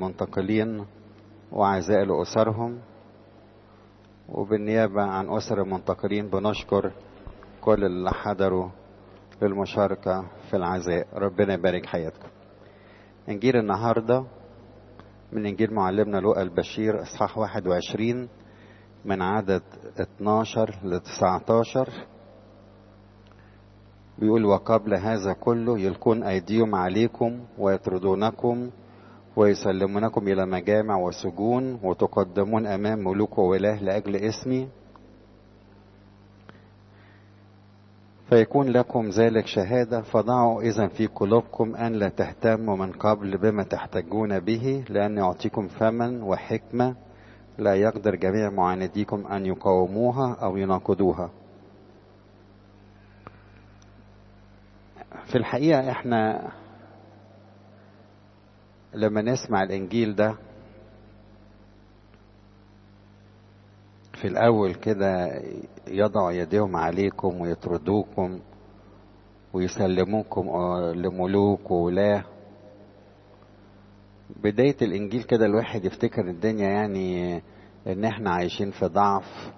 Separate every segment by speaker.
Speaker 1: المنتقلين وعزاء لأسرهم وبالنيابة عن أسر المنتقلين بنشكر كل اللي حضروا للمشاركة في العزاء ربنا يبارك حياتكم إنجيل النهاردة من إنجيل معلمنا لوقا البشير إصحاح 21 من عدد 12 ل 19 بيقول وقبل هذا كله يلقون أيديهم عليكم ويطردونكم ويسلمونكم إلى مجامع وسجون وتقدمون أمام ملوك وولاه لأجل اسمي فيكون لكم ذلك شهادة فضعوا إذا في قلوبكم أن لا تهتموا من قبل بما تحتاجون به لأن يعطيكم فما وحكمة لا يقدر جميع معانديكم أن يقاوموها أو يناقضوها في الحقيقة احنا لما نسمع الإنجيل ده في الأول كده يضع يديهم عليكم ويطردوكم ويسلموكم لملوك وولاه بداية الإنجيل كده الواحد يفتكر الدنيا يعني إن إحنا عايشين في ضعف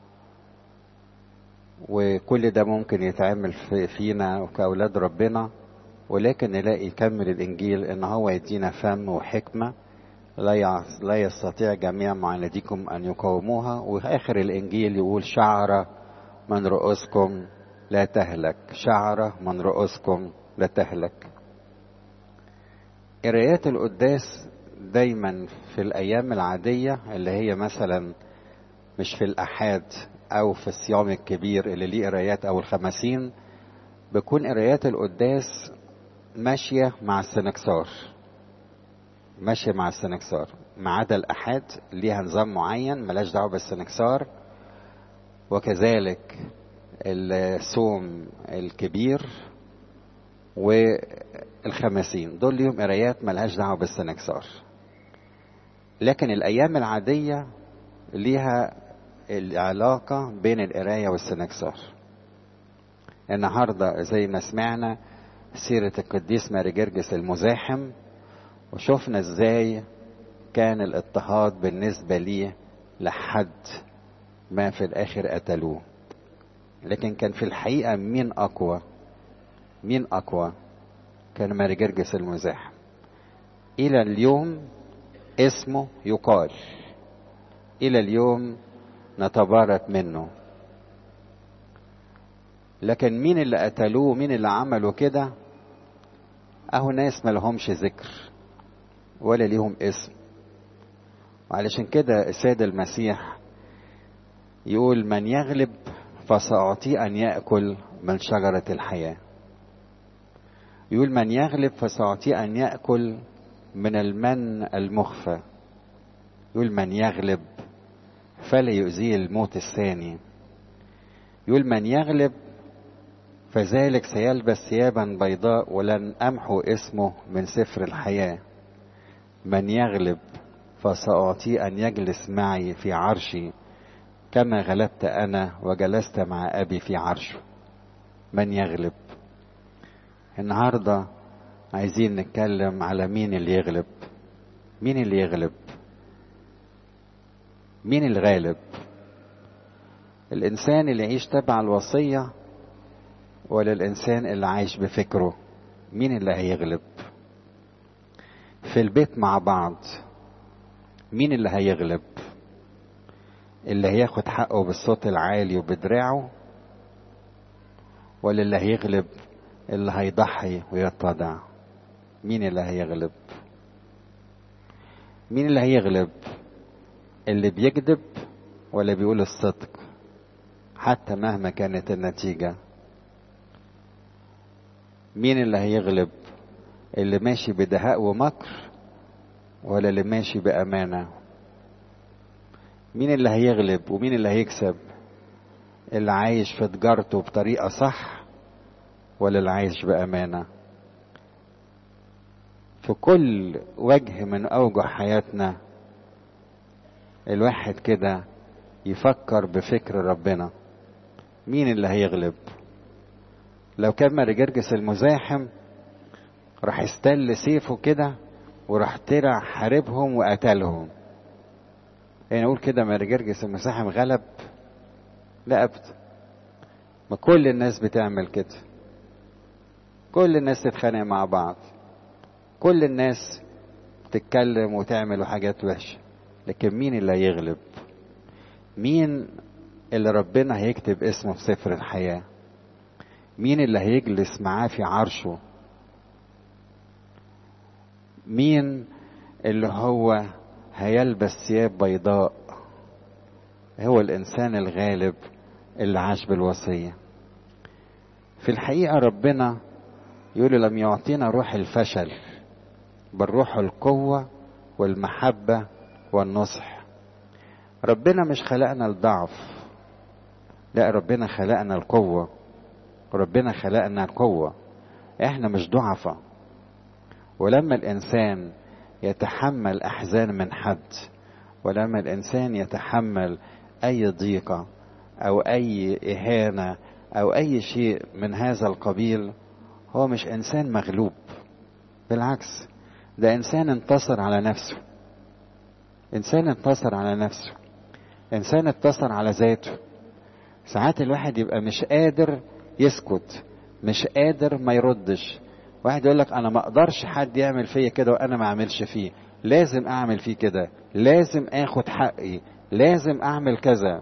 Speaker 1: وكل ده ممكن يتعمل في فينا كأولاد ربنا ولكن نلاقي يكمل الإنجيل إن هو يدينا فم وحكمة لا لا يستطيع جميع معانديكم أن يقاوموها وآخر الإنجيل يقول شعرة من رؤوسكم لا تهلك شعرة من رؤوسكم لا تهلك قرايات القداس دايما في الأيام العادية اللي هي مثلا مش في الأحاد أو في الصيام الكبير اللي ليه قرايات أو الخمسين بيكون قرايات القداس ماشية مع السنكسار ماشية مع السنكسار ما عدا الأحاد ليها نظام معين ملاش دعوة بالسنكسار وكذلك الصوم الكبير والخمسين دول ليهم قرايات ملهاش دعوة بالسنكسار لكن الأيام العادية ليها العلاقة بين القراية والسنكسار النهاردة زي ما سمعنا سيرة القديس ماري جرجس المزاحم وشفنا ازاي كان الاضطهاد بالنسبة ليه لحد ما في الآخر قتلوه لكن كان في الحقيقة مين أقوى مين أقوى كان ماري جرجس المزاحم إلى اليوم اسمه يقال إلى اليوم نتبارك منه لكن مين اللي قتلوه مين اللي عملوا كده اهو ناس ما لهمش ذكر ولا ليهم اسم وعلشان كده السيد المسيح يقول من يغلب فسأعطيه أن يأكل من شجرة الحياة يقول من يغلب فسأعطيه أن يأكل من المن المخفى يقول من يغلب فلا يؤذيه الموت الثاني يقول من يغلب فذلك سيلبس ثيابا بيضاء ولن امحو اسمه من سفر الحياه من يغلب فساعطيه ان يجلس معي في عرشي كما غلبت انا وجلست مع ابي في عرشه من يغلب النهارده عايزين نتكلم على مين اللي يغلب مين اللي يغلب مين الغالب الانسان اللي يعيش تبع الوصيه ولا الانسان اللي عايش بفكره مين اللي هيغلب في البيت مع بعض مين اللي هيغلب اللي هياخد حقه بالصوت العالي وبدراعه ولا اللي هيغلب اللي هيضحي ويتضع مين اللي هيغلب مين اللي هيغلب اللي بيكذب ولا بيقول الصدق حتى مهما كانت النتيجه مين اللي هيغلب اللي ماشي بدهاء ومكر ولا اللي ماشي بأمانة مين اللي هيغلب ومين اللي هيكسب اللي عايش في تجارته بطريقة صح ولا اللي عايش بأمانة في كل وجه من أوجه حياتنا الواحد كده يفكر بفكر ربنا مين اللي هيغلب لو كان ماري جرجس المزاحم راح يستل سيفه كده وراح طلع حاربهم وقتلهم يعني نقول كده مرجرجس المساحم غلب لا ابدا ما كل الناس بتعمل كده كل الناس تتخانق مع بعض كل الناس تتكلم وتعمل حاجات وحشة لكن مين اللي هيغلب مين اللي ربنا هيكتب اسمه في سفر الحياة مين اللي هيجلس معاه في عرشه مين اللي هو هيلبس ثياب بيضاء هو الانسان الغالب اللي عاش بالوصيه في الحقيقه ربنا يقول لم يعطينا روح الفشل بل روح القوه والمحبه والنصح ربنا مش خلقنا الضعف لا ربنا خلقنا القوه ربنا خلقنا القوه احنا مش ضعفة ولما الانسان يتحمل احزان من حد ولما الانسان يتحمل اي ضيقه او اي اهانه او اي شيء من هذا القبيل هو مش انسان مغلوب بالعكس ده انسان انتصر على نفسه انسان انتصر على نفسه انسان انتصر على ذاته ساعات الواحد يبقى مش قادر يسكت مش قادر ما يردش واحد يقول لك انا ما اقدرش حد يعمل فيا كده وانا ما اعملش فيه لازم اعمل فيه كده لازم اخد حقي لازم اعمل كذا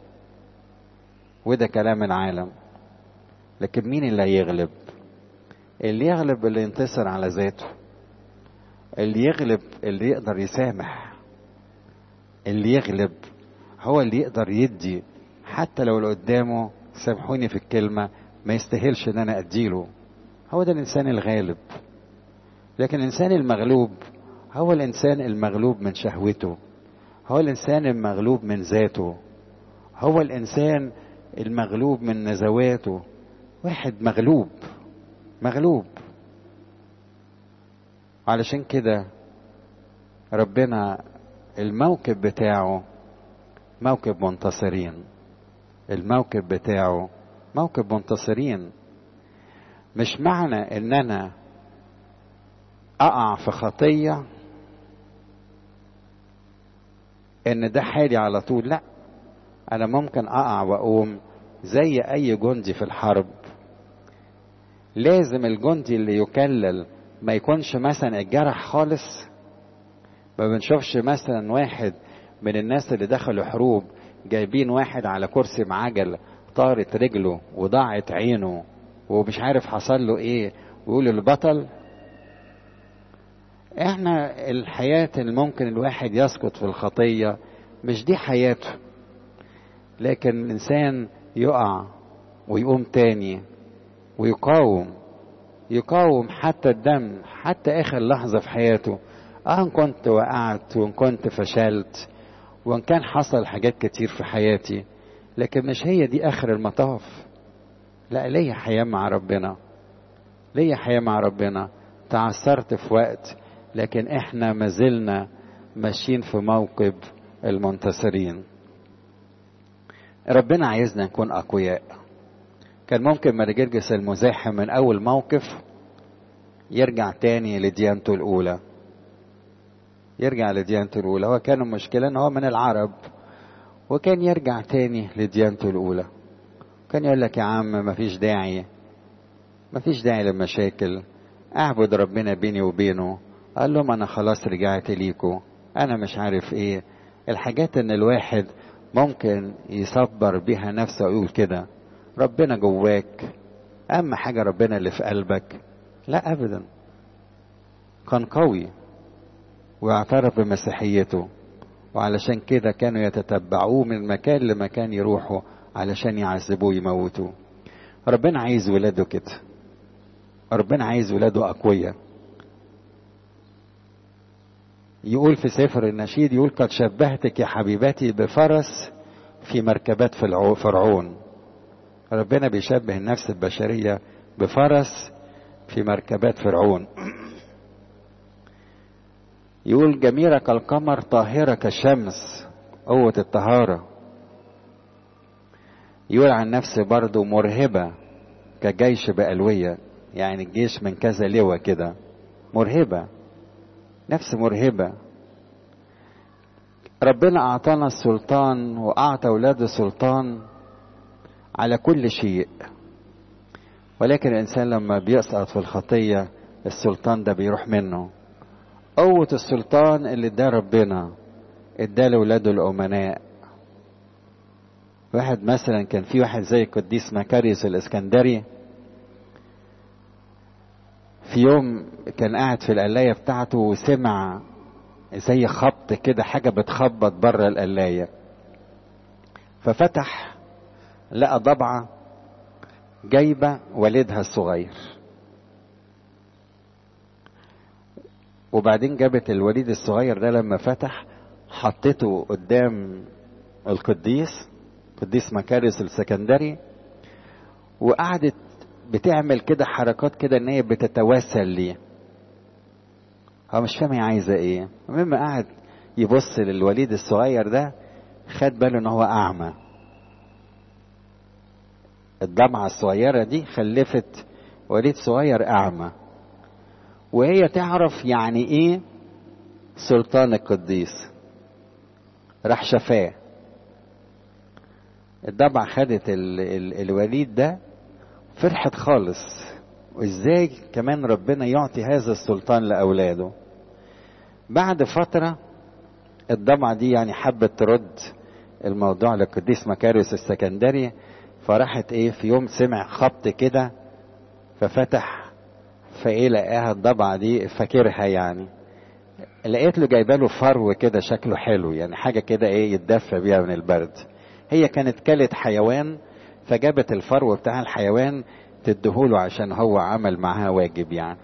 Speaker 1: وده كلام العالم لكن مين اللي هيغلب اللي يغلب اللي ينتصر على ذاته اللي يغلب اللي يقدر يسامح اللي يغلب هو اللي يقدر يدي حتى لو اللي قدامه سامحوني في الكلمة ما يستاهلش ان انا اديله هو ده الانسان الغالب لكن الانسان المغلوب هو الانسان المغلوب من شهوته هو الانسان المغلوب من ذاته هو الانسان المغلوب من نزواته واحد مغلوب مغلوب علشان كده ربنا الموكب بتاعه موكب منتصرين الموكب بتاعه موكب منتصرين مش معنى ان انا اقع في خطيه ان ده حالي على طول لا انا ممكن اقع واقوم زي اي جندي في الحرب لازم الجندي اللي يكلل ما يكونش مثلا الجرح خالص ما بنشوفش مثلا واحد من الناس اللي دخلوا حروب جايبين واحد على كرسي معجل طارت رجله وضاعت عينه ومش عارف حصل له ايه ويقول البطل احنا الحياة اللي ممكن الواحد يسقط في الخطية مش دي حياته لكن الانسان يقع ويقوم تاني ويقاوم يقاوم حتى الدم حتى اخر لحظة في حياته اه ان كنت وقعت وان كنت فشلت وان كان حصل حاجات كتير في حياتي لكن مش هي دي اخر المطاف لا ليا حياة مع ربنا ليا حياة مع ربنا تعثرت في وقت لكن احنا ما زلنا ماشيين في موكب المنتصرين ربنا عايزنا نكون اقوياء كان ممكن مرجرجس المزاحم من اول موقف يرجع تاني لديانته الاولى يرجع لديانته الاولى هو كان المشكلة ان هو من العرب وكان يرجع تاني لديانته الاولى كان يقول لك يا عم مفيش داعي مفيش داعي للمشاكل اعبد ربنا بيني وبينه قال لهم انا خلاص رجعت ليكو انا مش عارف ايه الحاجات ان الواحد ممكن يصبر بيها نفسه ويقول كده ربنا جواك اهم حاجه ربنا اللي في قلبك لا ابدا كان قوي واعترف بمسيحيته وعلشان كده كانوا يتتبعوه من مكان لمكان يروحوا علشان يعذبوه يموتوه ربنا عايز ولاده كده ربنا عايز ولاده أقوياء يقول في سفر النشيد يقول قد شبهتك يا حبيبتي بفرس في مركبات في فرعون ربنا بيشبه النفس البشرية بفرس في مركبات فرعون يقول جميلة كالقمر طاهرة كالشمس قوة الطهارة يقول عن نفسه برضه مرهبة كجيش بألوية يعني الجيش من كذا لواء كده مرهبة نفس مرهبة ربنا أعطانا السلطان وأعطى أولاده السلطان على كل شيء ولكن الإنسان لما بيسقط في الخطية السلطان ده بيروح منه قوة السلطان اللي اداه ربنا اداه لأولاده الأمناء واحد مثلا كان في واحد زي القديس مكاريوس الإسكندري في يوم كان قاعد في القلاية بتاعته وسمع زي خبط كده حاجة بتخبط بره القلاية ففتح لقى ضبعة جايبة والدها الصغير وبعدين جابت الوليد الصغير ده لما فتح حطته قدام القديس قديس مكاريوس السكندري وقعدت بتعمل كده حركات كده ان هي بتتوسل ليه هو مش فاهم هي عايزه ايه المهم قعد يبص للوليد الصغير ده خد باله ان هو اعمى الضمعة الصغيرة دي خلفت وليد صغير أعمى وهي تعرف يعني إيه سلطان القديس راح شفاه الضبعة خدت ال ال الوليد ده فرحت خالص وازاي كمان ربنا يعطي هذا السلطان لأولاده بعد فترة الضبعة دي يعني حبت ترد الموضوع للقديس مكاريوس السكندري فراحت ايه في يوم سمع خبط كده ففتح فايه لقاها الضبعة دي فاكرها يعني لقيت له جايبه له فرو كده شكله حلو يعني حاجة كده ايه يتدفى بيها من البرد هي كانت كلت حيوان فجابت الفرو بتاع الحيوان تديهوله عشان هو عمل معاها واجب يعني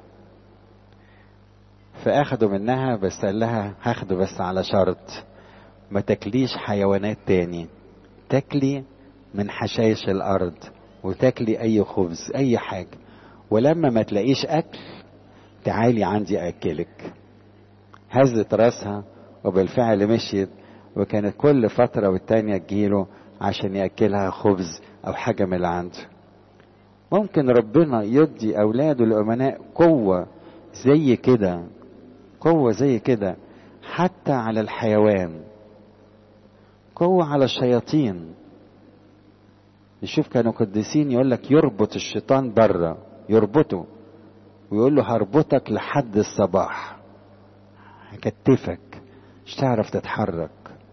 Speaker 1: فاخدوا منها بس قال لها هاخده بس على شرط ما تاكليش حيوانات تاني تاكلي من حشائش الارض وتاكلي اي خبز اي حاجه ولما ما تلاقيش اكل تعالي عندي اكلك هزت راسها وبالفعل مشيت وكانت كل فتره والتانيه تجيله عشان ياكلها خبز او حاجه من اللي عنده ممكن ربنا يدي اولاده الامناء قوه زي كده قوه زي كده حتى على الحيوان قوه على الشياطين نشوف كانوا قديسين يقول لك يربط الشيطان بره يربطه ويقول له هربطك لحد الصباح هكتفك مش تعرف تتحرك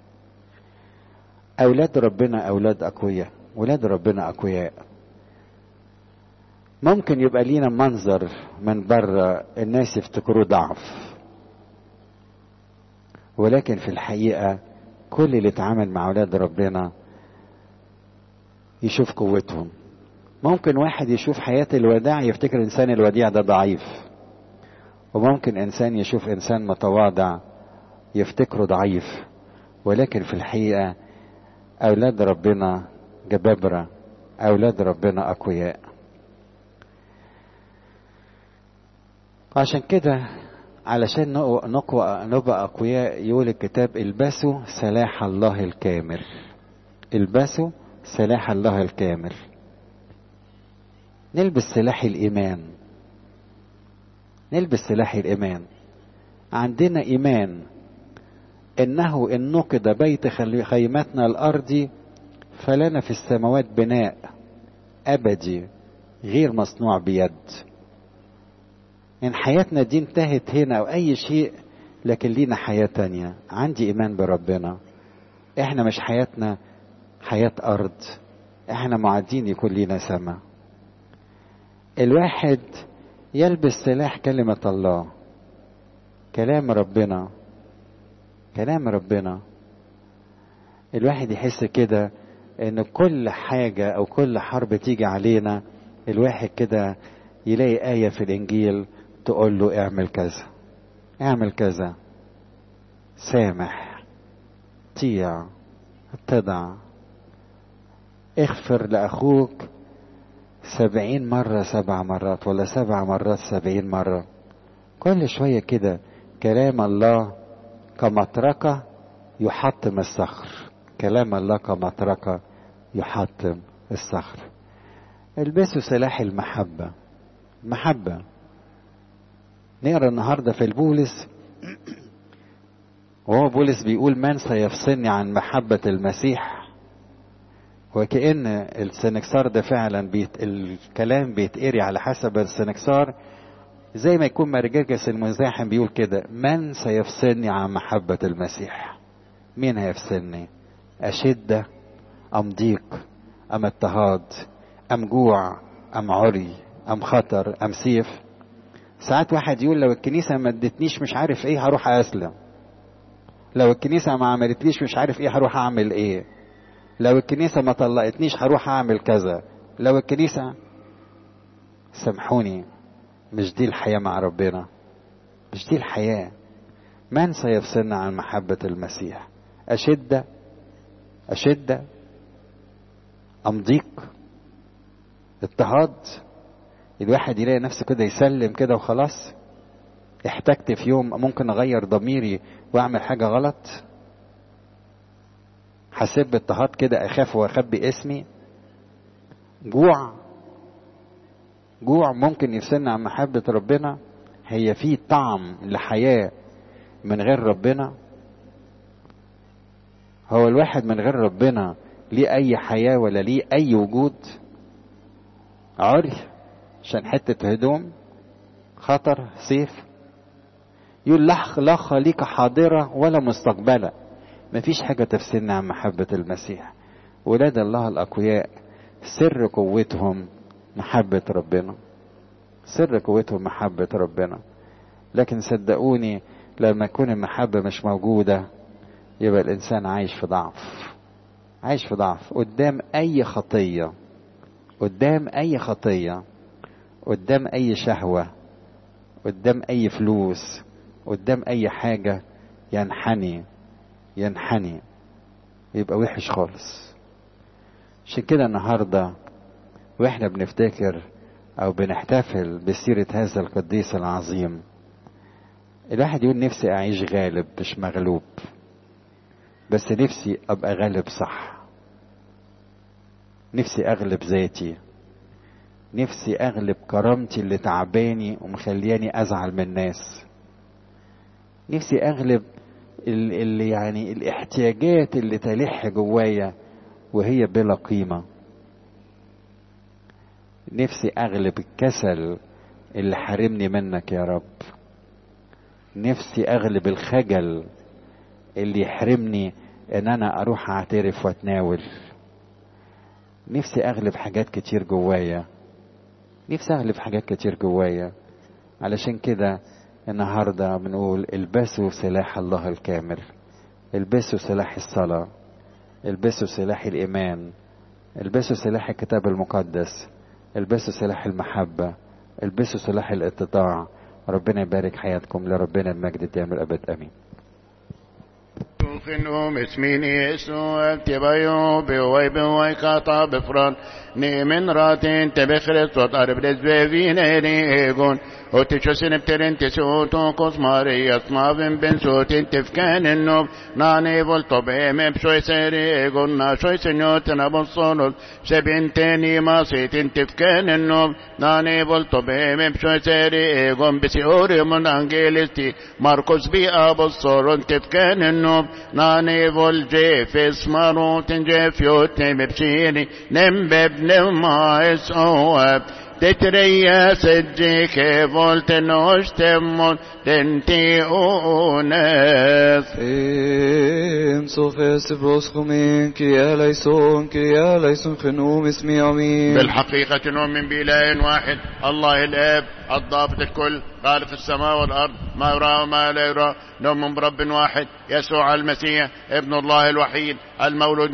Speaker 1: أولاد ربنا أولاد أقوياء ولاد ربنا أقوياء ممكن يبقى لينا منظر من بره الناس يفتكروه ضعف ولكن في الحقيقة كل اللي اتعامل مع أولاد ربنا يشوف قوتهم ممكن واحد يشوف حياة الوداع يفتكر الإنسان الوديع ده ضعيف وممكن إنسان يشوف إنسان متواضع يفتكره ضعيف ولكن في الحقيقة أولاد ربنا جبابرة أولاد ربنا أقوياء عشان كده علشان نقوى نبقى أقوياء يقول الكتاب البسوا سلاح الله الكامل البسوا سلاح الله الكامل نلبس سلاح الإيمان نلبس سلاح الإيمان عندنا إيمان إنه إن نقض بيت خيمتنا الأرضي فلنا في السماوات بناء أبدي غير مصنوع بيد إن حياتنا دي انتهت هنا أو أي شيء لكن لينا حياة تانية عندي إيمان بربنا إحنا مش حياتنا حياة أرض إحنا معدين يكون لينا سما الواحد يلبس سلاح كلمة الله كلام ربنا كلام ربنا الواحد يحس كده ان كل حاجة او كل حرب تيجي علينا الواحد كده يلاقي آية في الإنجيل تقول له اعمل كذا اعمل كذا سامح طيع اتضع اغفر لأخوك سبعين مرة سبع مرات ولا سبع مرات سبعين مرة كل شوية كده كلام الله كمطرقة يحطم الصخر كلام الله كمطرقة يحطم الصخر البسوا سلاح المحبة المحبة نقرا النهاردة في البولس وهو بولس بيقول من سيفصلني عن محبة المسيح وكأن السنكسار ده فعلا بيت الكلام بيتقري على حسب السنكسار زي ما يكون مرجرجس المزاحم بيقول كده من سيفصلني عن محبة المسيح مين هيفصلني أشدة أم ضيق أم اضطهاد أم جوع أم عري أم خطر أم سيف ساعات واحد يقول لو الكنيسة ما ادتنيش مش عارف ايه هروح اسلم لو الكنيسة ما عملتليش مش عارف ايه هروح اعمل ايه لو الكنيسة ما طلقتنيش هروح اعمل كذا لو الكنيسة سامحوني مش دي الحياة مع ربنا مش دي الحياة من سيفصلنا عن محبة المسيح أشدة أشدة أم ضيق اضطهاد الواحد يلاقي نفسه كده يسلم كده وخلاص احتجت في يوم ممكن اغير ضميري واعمل حاجه غلط حسيت باضطهاد كده اخاف واخبي اسمي جوع جوع ممكن يفصلنا عن محبة ربنا هي في طعم لحياة من غير ربنا هو الواحد من غير ربنا ليه أي حياة ولا ليه أي وجود عري عشان حتة هدوم خطر سيف يقول لح لا خليقة حاضرة ولا مستقبلة مفيش حاجة تفصلنا عن محبة المسيح ولاد الله الأقوياء سر قوتهم محبة ربنا سر قوتهم محبة ربنا لكن صدقوني لما تكون المحبة مش موجودة يبقى الإنسان عايش في ضعف عايش في ضعف قدام أي خطية قدام أي خطية قدام أي شهوة قدام أي فلوس قدام أي حاجة ينحني ينحني يبقى وحش خالص عشان كده النهارده واحنا بنفتكر او بنحتفل بسيرة هذا القديس العظيم الواحد يقول نفسي اعيش غالب مش مغلوب بس نفسي ابقى غالب صح نفسي اغلب ذاتي نفسي اغلب كرامتي اللي تعباني ومخلياني ازعل من الناس نفسي اغلب اللي يعني الاحتياجات اللي تلح جوايا وهي بلا قيمه نفسي اغلب الكسل اللي حارمني منك يا رب نفسي اغلب الخجل اللي يحرمني ان انا اروح اعترف واتناول نفسي اغلب حاجات كتير جوايا نفسي اغلب حاجات كتير جوايا علشان كده النهارده بنقول البسوا سلاح الله الكامل البسوا سلاح الصلاه البسوا سلاح الايمان البسوا سلاح الكتاب المقدس البسوا سلاح المحبة البسوا سلاح الاتضاع ربنا يبارك حياتكم لربنا المجد دائم الأبد أمين
Speaker 2: خنوم اسمين يسوع تبايو بوي بوي كاتا بفران نيمن راتين تبخرت صوت أرب لزبين إيغون وتشو سنبترين تسوتو كوس ماري اسمافن بن سوتين تفكان النوب ناني فولتو بيم بشوي سيري إيغون ناشوي سنيوت نبون صونول سبين تاني ما سيتين تفكان النوب ناني فولتو بيم بشوي سيري إيغون بسيوري من أنجيلستي ماركوس بي أبو الصورون تفكان النوب ناني فول جيف اسمارو تنجيف يوتي مبشيني نمبب نمايس أواب تتريا سجيك فولت نوش تمون تنتي أونس
Speaker 3: إن صوفيس بروسخومين كي ليسون كي ليسون خنوم اسمي عمين
Speaker 2: بالحقيقة نؤمن بإله واحد الله الآب الضابط الكل خالق السماء والأرض ما يرى وما لا يرى نؤمن برب واحد يسوع المسيح ابن الله الوحيد المولود